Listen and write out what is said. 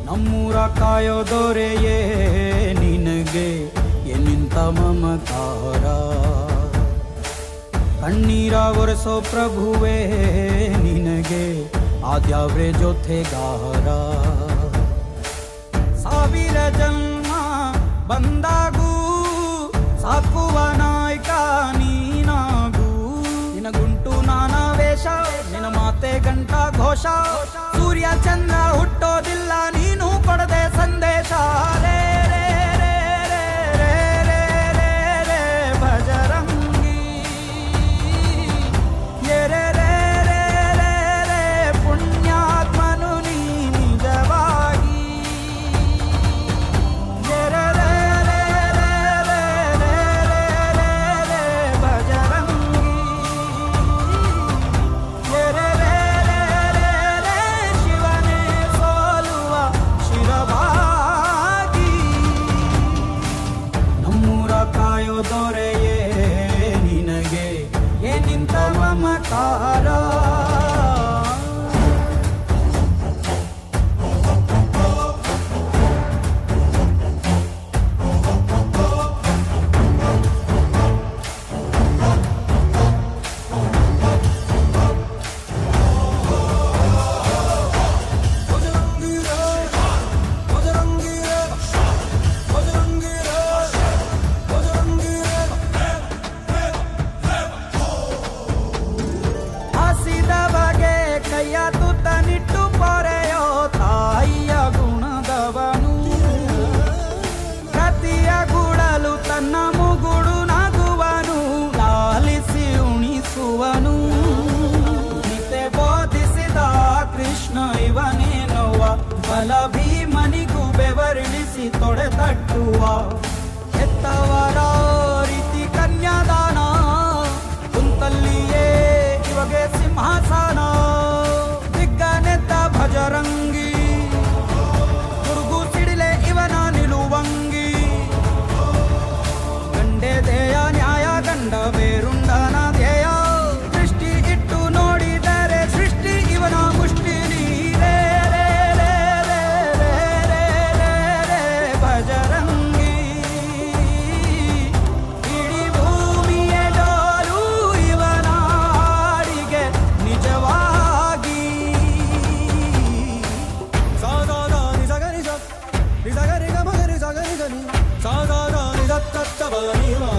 ನಮ್ಮೂರ ಕಾಯೋ ದೊರೆಯೇ ನಿನಗೆ ಎನ್ನಿಂತ ಮಮಕಾರ ಕಣ್ಣೀರ ಒರೆಸೋ ಪ್ರಭುವೇ ನಿನಗೆ ಆದ್ಯಾವ್ರೆ ಜೊತೆಗಾರ ಸಾವಿರ ಜನ್ಮ ಬಂದಾಗೂ ಸಾಕುವ ನಾಯಕ ನೀನಾಗೂ ನಿನಗುಂಟು ನಾನಾ ವೇಷ ನಿನ ಮಾತೆ ಗಂಟ ಘೋಷ ಸೂರ್ಯ ಚಂದ್ರ ಹುಟ್ಟೋದಿಲ್ಲ ನೀನು ಕೊಡದೆ ಸಂದೇಶ ರೇ ರೇ ರೇ ರೇ ರೇ ರೇ ರೇ ರೇ ಭಜರಂಗಿ ರೇ ರೇ ರೇ ರೇ ರೇ ರೇ ಪುಣ್ಯಾತ್ಮನು ನೀ ನಿಜವಾಗಿ ರೇ ರೇ ರೇ ರೇ ರೇ ರೇ ರೇ ರೇ ರೇ ಭಜರಂಗಿ ರೇ ರೇ ರೇ ರೇ ರೇ ರೇ ಶಿವನೇ ಸೋಲುವ ಶಿರವಾಗಿ ನಮ್ಮೂರ ಕಾಯೋ ದೊರೆಯೇ ನಿನಗೆ ಏನಿಂತ ಮಮಕಾರ ಹಸಿದ ಬಗೆ ಕೈಯ ತುತ್ತನಿಟ್ಟು ಪೊರೆಯೋ ತಾಯಿಯ ಗುಣದವನು ಪ್ರತಿಯ ಗುಡಲು ತನ್ನ ಮುಗುಡು ನಗುವನು ಲಾಲಿಸಿ ಉಣಿಸುವನು ಗೀತೆ ಬೋಧಿಸಿದ ಕೃಷ್ಣ ಇವನೇನೋವ ಬಲ ಭೀಮನಿಗೂ ಬೆವರಿಳಿಸಿ ತೊಡೆ ತಟ್ಟುವ ಹೆತ್ತವರ ರೀತಿ ಕನ್ಯಾದಾನ ಕುಂತಲ್ಲಿಯೇ ಇವಾಗೆ ಸಿಂಹಾಸನ ದಿಗ್ಗನೆದ್ದ ಭಜರಂಗಿ ಗುರುಗು ಸಿಡಿಲೆ ಇವನ ನಿಲುವಂಗಿ ಗಂಡೆ ದೇಯ ನ್ಯಾಯ ಗಂಡ ಬೇರುಂಡನ ಧ್ಯೇಯ ದೃಷ್ಟಿ ಇಟ್ಟು ನೋಡಿದರೆ ಸೃಷ್ಟಿ ಇವನ ಮುಷ್ಟಿ ನೀರೇ ರೇ ರೇ ರೇ ರೇ ರೇ ರೇ ರೇ ಭಜರಂಗಿ ಇಡೀ ಭೂಮಿಯ ಡೋಲು ಇವನ ಹಾಡಿಗೆ ನಿಜವಾಗಿ ಸಾದಾದ ನಿಜಗ ನಿಜ ನಿಜಗ ನಿಗ ಮಗ ನಿಜಗ ನಿಜ ನಿ ಸಾದಾದ ನಿಜ ತತ್ತವ ನೀವ